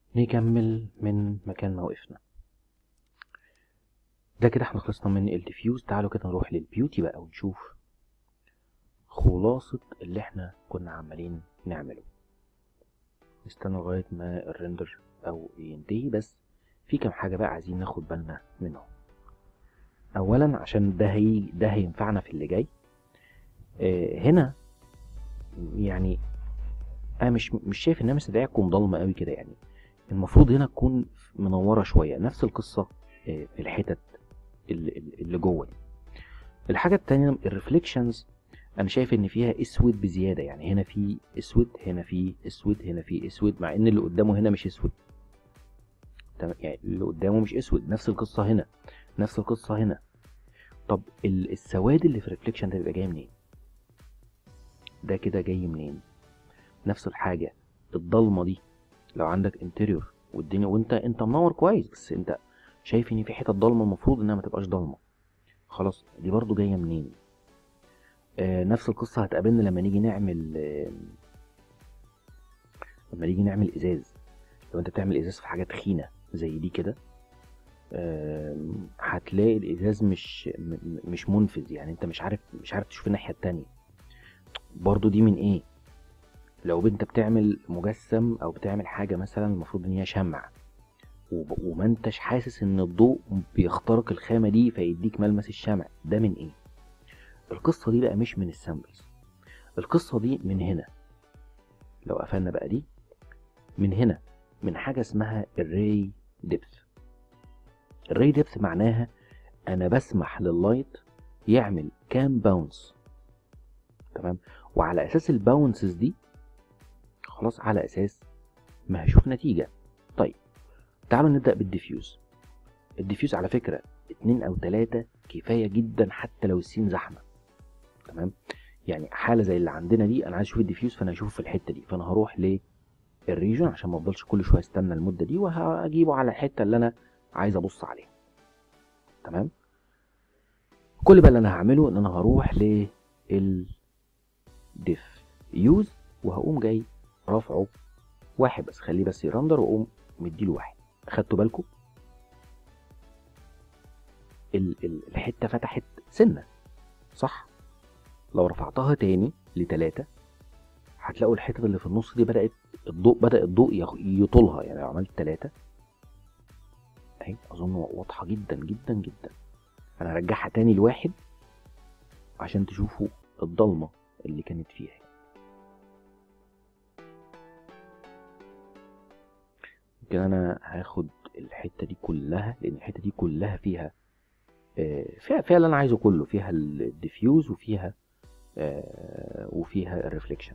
نكمل من مكان ما وقفنا ده كده احنا خلصنا من الديفيوز تعالوا كده نروح للبيوتي بقى ونشوف خلاصة اللي احنا كنا عمالين نعمله نستنى لغاية ما الريندر او ينتهي بس في كام حاجة بقى عايزين ناخد بالنا منهم اولا عشان ده هي ده هينفعنا في اللي جاي اه هنا يعني انا مش مش شايف انها مستدعيه تكون ضلمه قوي كده يعني المفروض هنا تكون منوره شويه نفس القصه اه في الحتت اللي, اللي جوه دي الحاجه التانية الريفليكشنز انا شايف ان فيها اسود بزياده يعني هنا في اسود هنا في اسود هنا في اسود مع ان اللي قدامه هنا مش اسود تمام يعني اللي قدامه مش اسود نفس القصه هنا نفس القصه هنا طب السواد اللي في الريفليكشن ده بيبقى جاي منين ده كده جاي منين نفس الحاجه الضلمه دي لو عندك انتريور والدنيا وانت انت منور كويس بس انت شايف ان في حتت ضلمه المفروض انها ما تبقاش ضلمه خلاص دي برضو جايه منين آه نفس القصه هتقابلنا لما نيجي نعمل آه لما نيجي نعمل ازاز لو انت بتعمل ازاز في حاجه تخينه زي دي كده آه هتلاقي الازاز مش مش منفذ يعني انت مش عارف مش عارف تشوف الناحيه التانية برضو دي من ايه لو انت بتعمل مجسم او بتعمل حاجه مثلا المفروض ان هي شمع وما انتش حاسس ان الضوء بيخترق الخامه دي فيديك ملمس الشمع ده من ايه القصه دي بقى مش من السامبلز القصه دي من هنا لو قفلنا بقى دي من هنا من حاجه اسمها الري ديبث الري ديبث معناها انا بسمح لللايت يعمل كام باونس تمام وعلى اساس الباونسز دي خلاص على اساس ما هشوف نتيجه طيب تعالوا نبدا بالديفيوز الديفيوز على فكره اتنين او تلاتة كفايه جدا حتى لو السين زحمه تمام يعني حاله زي اللي عندنا دي انا عايز اشوف الديفيوز فانا هشوفه في الحته دي فانا هروح للريجن عشان ما افضلش كل شويه استنى المده دي وهجيبه على الحته اللي انا عايز ابص عليها تمام كل بقى اللي انا هعمله ان انا هروح لل ديفيوز وهقوم جاي رافعه واحد بس خليه بس يرندر واقوم مديله واحد اخدتوا بالكم الحته فتحت سنه صح لو رفعتها تاني لتلاتة هتلاقوا الحتت اللي في النص دي بدأت الضوء بدأ الضوء يطولها يعني لو عملت تلاتة اهي اظن واضحة جدا جدا جدا انا هرجعها تاني لواحد عشان تشوفوا الضلمة اللي كانت فيها يمكن انا هاخد الحته دي كلها لان الحته دي كلها فيها فيها فيها اللي انا عايزه كله فيها الديفيوز وفيها وفيها الريفليكشن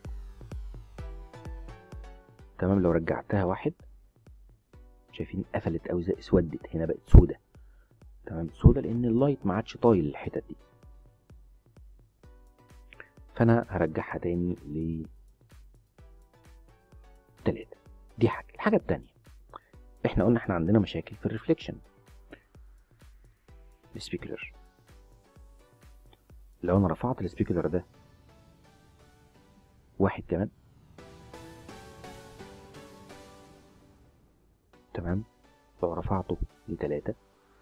تمام لو رجعتها واحد شايفين قفلت قوي زي اسودت هنا بقت سودة تمام سودة لان اللايت ما عادش طايل الحتت دي فانا هرجعها تاني ل تلاتة دي حاجة الحاجة التانية احنا قلنا احنا عندنا مشاكل في الريفليكشن السبيكولر لو انا رفعت السبيكولر ده واحد كمان تمام لو رفعته لتلاتة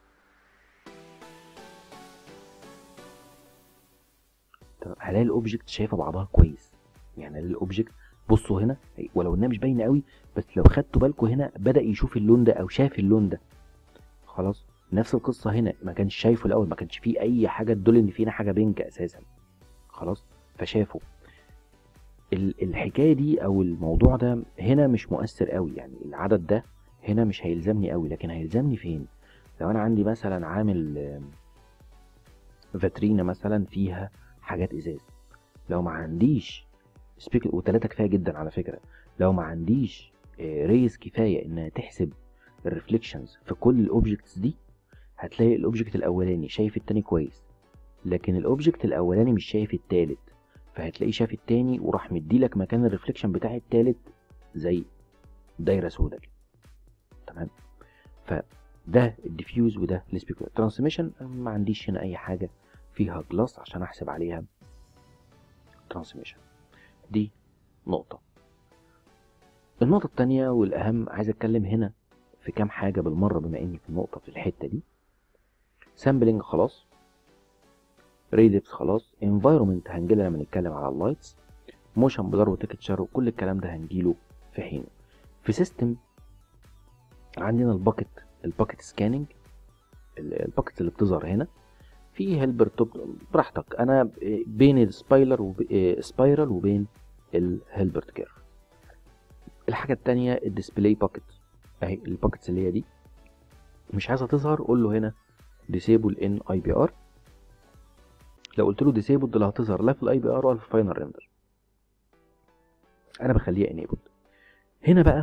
تمام هلاقي الاوبجكت شايفه بعضها كويس يعني هلاقي الاوبجكت بصوا هنا ولو انها مش باينه قوي بس لو خدتوا بالكم هنا بدا يشوف اللون ده او شاف اللون ده خلاص نفس القصه هنا ما كانش شايفه الاول ما كانش فيه اي حاجه تدل ان فينا حاجه بينك اساسا خلاص فشافه الحكايه دي او الموضوع ده هنا مش مؤثر قوي يعني العدد ده هنا مش هيلزمني قوي لكن هيلزمني فين لو انا عندي مثلا عامل فاترينا مثلا فيها حاجات ازاز لو ما عنديش سبيكر وتلاتة كفايه جدا على فكره لو ما عنديش ريز كفايه انها تحسب الريفليكشنز في كل الاوبجكتس دي هتلاقي الاوبجكت الاولاني شايف التاني كويس لكن الاوبجكت الاولاني مش شايف التالت فهتلاقيه شاف التاني وراح مديلك مكان الريفليكشن بتاع التالت زي دايره سودا كده تمام فده الديفيوز وده السبيكولار ترانسميشن ما عنديش هنا اي حاجه فيها جلاس عشان احسب عليها ترانسميشن دي نقطة النقطة التانية والأهم عايز أتكلم هنا في كام حاجة بالمرة بما إني في النقطة في الحتة دي سامبلينج خلاص ريدبس خلاص انفايرومنت هنجيلها لما نتكلم على اللايتس موشن بلر وتكتشر وكل الكلام ده هنجيله في حينه في سيستم عندنا الباكت الباكت سكاننج الباكت اللي بتظهر هنا في هيلبر توب براحتك انا بين السبايلر وسبايرال وبين الهيلبرت كيرف الحاجه التانية الديسبلاي باكت اهي الباكتس اللي هي دي مش عايزه تظهر قول له هنا disable in اي بي ار لو قلت له disable اللي هتظهر لا في الاي بي ار ولا في الفاينل ريندر انا بخليها enabled هنا بقى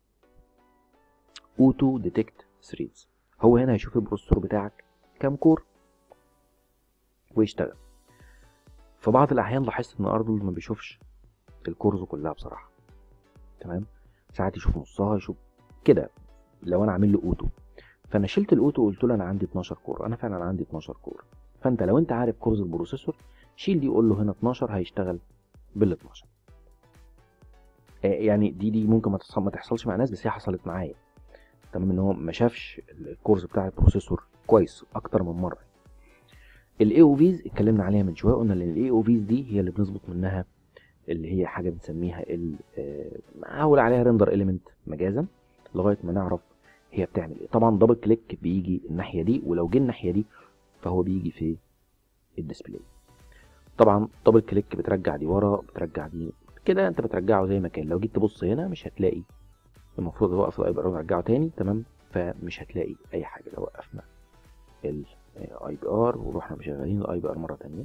اوتو ديتكت ثريدز هو هنا هيشوف البروسيسور بتاعك كام كور ويشتغل في بعض الاحيان لاحظت ان ارنولد ما بيشوفش الكورز كلها بصراحه تمام ساعات يشوف نصها يشوف كده لو انا عامل له اوتو فانا شلت الاوتو وقلت له انا عندي 12 كور انا فعلا عندي 12 كور فانت لو انت عارف كورز البروسيسور شيل دي قول له هنا 12 هيشتغل بال 12 آه يعني دي دي ممكن ما تحصل ما تحصلش مع ناس بس هي حصلت معايا تمام ان هو ما شافش الكورز بتاع البروسيسور كويس اكتر من مره الاي او فيز اتكلمنا عليها من شويه قلنا ان الاي او فيز دي هي اللي بنظبط منها اللي هي حاجه بنسميها ال هقول عليها ريندر اليمنت مجازا لغايه ما نعرف هي بتعمل ايه طبعا دبل كليك بيجي الناحيه دي ولو جه الناحيه دي فهو بيجي في الديسبلاي طبعا دبل كليك بترجع دي ورا بترجع دي كده انت بترجعه زي ما كان لو جيت تبص هنا مش هتلاقي المفروض توقف الاي بي ار ونرجعه تاني تمام فمش هتلاقي اي حاجه لو وقفنا الاي بي ار ورحنا مشغلين الاي بي ار مره تانية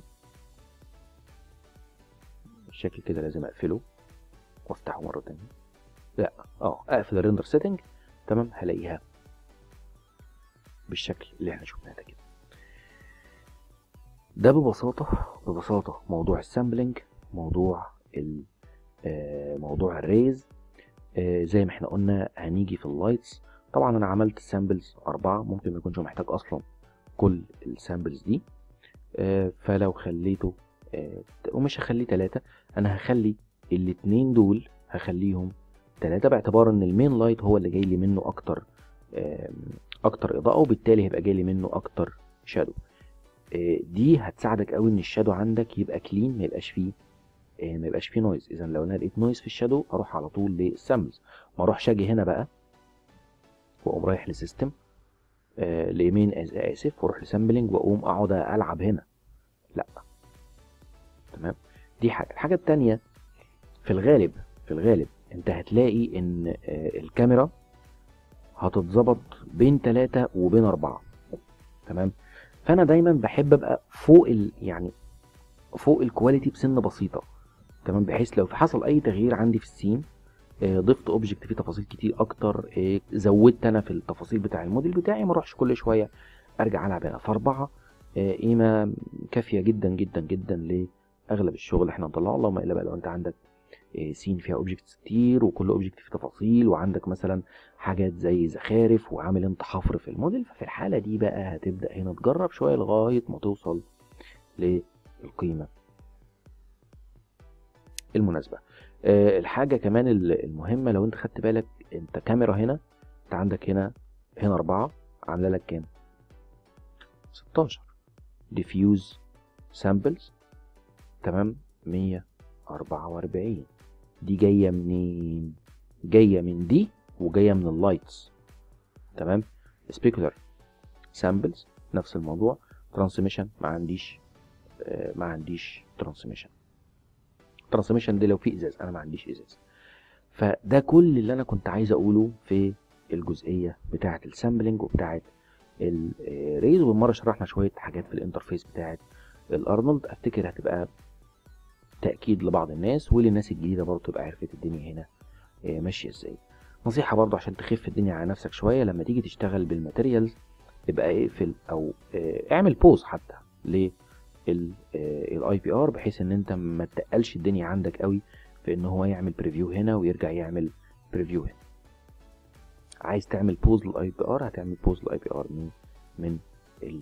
بالشكل كده لازم اقفله وافتحه مره تانية لا اه اقفل الريندر سيتنج تمام هلاقيها بالشكل اللي احنا شفناه ده كده ده ببساطه ببساطه موضوع السامبلنج موضوع ال موضوع الريز زي ما احنا قلنا هنيجي في اللايتس طبعا انا عملت السامبلز اربعة ممكن ما يكونش محتاج اصلا كل السامبلز دي فلو خليته ومش هخليه تلاتة انا هخلي الاتنين دول هخليهم تلاتة باعتبار ان المين لايت هو اللي جاي لي منه اكتر اكتر اضاءة وبالتالي هيبقى جاي لي منه اكتر شادو دي هتساعدك قوي ان الشادو عندك يبقى كلين ما يبقاش فيه ما يبقاش فيه نويز اذا لو انا لقيت نويز في الشادو اروح على طول للسامبلز ما اروحش اجي هنا بقى واقوم رايح لسيستم آه ليمين اسف واروح لسامبلنج واقوم اقعد العب هنا لا تمام دي حاجه الحاجه التانية في الغالب في الغالب انت هتلاقي ان آه الكاميرا هتتظبط بين تلاتة وبين أربعة تمام فأنا دايما بحب أبقى فوق ال يعني فوق الكواليتي بسنة بسيطة تمام بحيث لو في حصل أي تغيير عندي في السين آه ضفت اوبجكت فيه تفاصيل كتير اكتر آه زودت انا في التفاصيل بتاع الموديل بتاعي ما اروحش كل شويه ارجع العب هنا فاربعه آه قيمه كافيه جدا جدا جدا لاغلب الشغل اللي احنا هنطلعه اللهم الا بقى لو انت عندك سين فيها اوبجكتس كتير وكل اوبجكت فيه تفاصيل وعندك مثلا حاجات زي زخارف وعامل انت حفر في الموديل ففي الحاله دي بقى هتبدا هنا تجرب شويه لغايه ما توصل للقيمه المناسبه أه الحاجة كمان المهمة لو انت خدت بالك انت كاميرا هنا انت عندك هنا هنا اربعة عاملة لك كام؟ 16 ديفيوز سامبلز تمام 144 دي جاية منين؟ جاية من دي وجاية من اللايتس تمام سبيكولر سامبلز نفس الموضوع ترانسميشن ما عنديش آه ما عنديش ترانسميشن الترانسميشن دي لو في ازاز انا ما عنديش ازاز فده كل اللي انا كنت عايز اقوله في الجزئيه بتاعه السامبلنج وبتاعه الريز وبالمره شرحنا شويه حاجات في الانترفيس بتاعه الارنولد افتكر هتبقى تاكيد لبعض الناس وللناس الجديده برضه تبقى عرفت الدنيا هنا ماشيه ازاي نصيحه برضه عشان تخف الدنيا على نفسك شويه لما تيجي تشتغل بالماتيريالز ابقى اقفل او اعمل بوز حتى ليه الاي بي ار بحيث ان انت ما تقلش الدنيا عندك قوي في ان هو يعمل بريفيو هنا ويرجع يعمل بريفيو هنا عايز تعمل بوز للاي بي ار هتعمل بوز للاي بي ار من من ال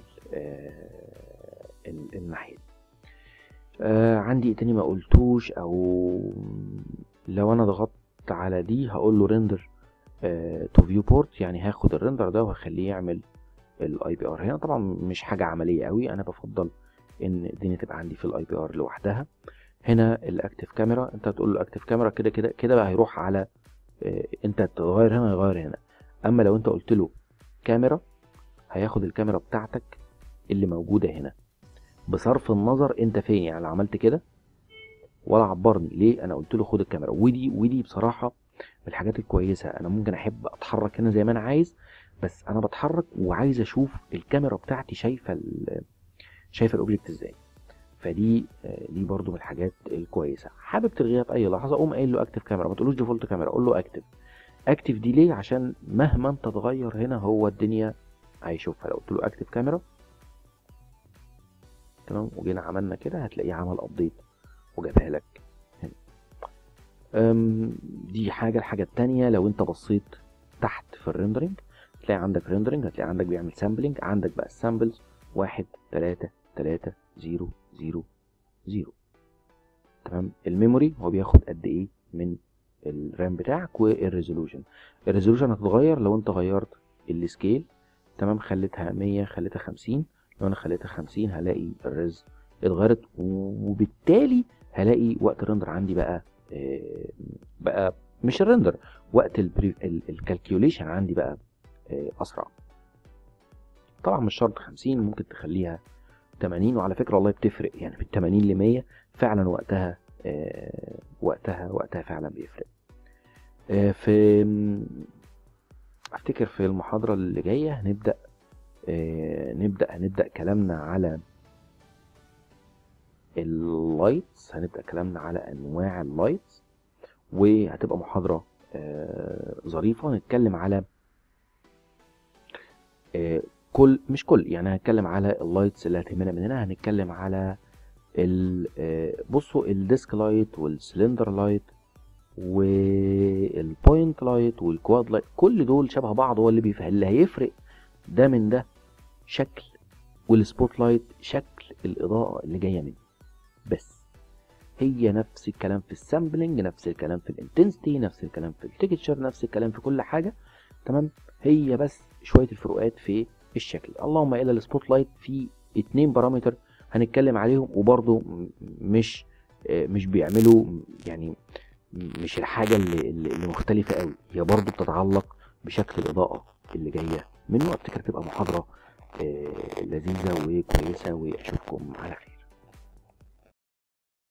ال الناحيه دي آه عندي ايه تاني ما قلتوش او لو انا ضغطت دوست على دي هقول له ريندر تو فيو بورت يعني هاخد الريندر ده وهخليه يعمل الاي بي ار هنا طبعا مش حاجه عمليه قوي انا بفضل ان الدنيا تبقى عندي في الاي بي ار لوحدها هنا الاكتف كاميرا انت هتقول له اكتف كاميرا كده كده كده بقى هيروح على اه انت تغير هنا يغير هنا اما لو انت قلت له كاميرا هياخد الكاميرا بتاعتك اللي موجوده هنا بصرف النظر انت فين يعني لو عملت كده ولا عبرني ليه انا قلت له خد الكاميرا ودي ودي بصراحه من الحاجات الكويسه انا ممكن احب اتحرك هنا زي ما انا عايز بس انا بتحرك وعايز اشوف الكاميرا بتاعتي شايفه شايفه الاوبجكت ازاي فدي دي برضو من الحاجات الكويسه حابب تلغيها في اي لحظه قوم قايل له اكتف كاميرا ما تقولوش ديفولت كاميرا قول له اكتف اكتف دي ليه عشان مهما انت تغير هنا هو الدنيا هيشوفها لو قلت له اكتف كاميرا تمام وجينا عملنا كده هتلاقيه عمل ابديت وجابها لك هنا دي حاجه الحاجه التانية لو انت بصيت تحت في الريندرنج هتلاقي عندك ريندرنج هتلاقي عندك بيعمل سامبلنج عندك بقى السامبلز واحد تلاتة تلاتة زيرو زيرو زيرو تمام الميموري هو بياخد قد ايه من الرام بتاعك والريزولوشن الريزولوشن هتتغير لو انت غيرت السكيل تمام خليتها 100 خليتها 50 لو انا خليتها 50 هلاقي الريز اتغيرت وبالتالي هلاقي وقت الرندر عندي بقى آه بقى مش الرندر وقت الكالكيوليشن عندي بقى آه اسرع طبعا مش شرط 50 ممكن تخليها 80 وعلى فكره والله بتفرق يعني من 80 ل 100 فعلا وقتها آه وقتها وقتها فعلا بيفرق آه في افتكر في المحاضره اللي جايه هنبدا آه نبدا هنبدا كلامنا على اللايتس هنبدا كلامنا على انواع اللايتس وهتبقى محاضره آه ظريفه نتكلم على آه كل مش كل يعني هنتكلم على اللايتس اللي هتهمنا من هنا هنتكلم على بصوا الديسك لايت والسلندر لايت والبوينت لايت والكواد لايت كل دول شبه بعض هو اللي بيفهم اللي هيفرق ده من ده شكل والسبوت لايت شكل الاضاءه اللي جايه منه بس هي نفس الكلام في السامبلنج نفس الكلام في الانتنسيتي نفس الكلام في التكتشر نفس الكلام في كل حاجه تمام هي بس شويه الفروقات في الشكل اللهم الا السبوت لايت في اتنين بارامتر هنتكلم عليهم وبرضه مش مش بيعملوا يعني مش الحاجة اللي, اللي مختلفة قوي هي برضه بتتعلق بشكل الإضاءة اللي جاية منه أفتكر تبقى محاضرة لذيذة وكويسة وأشوفكم على خير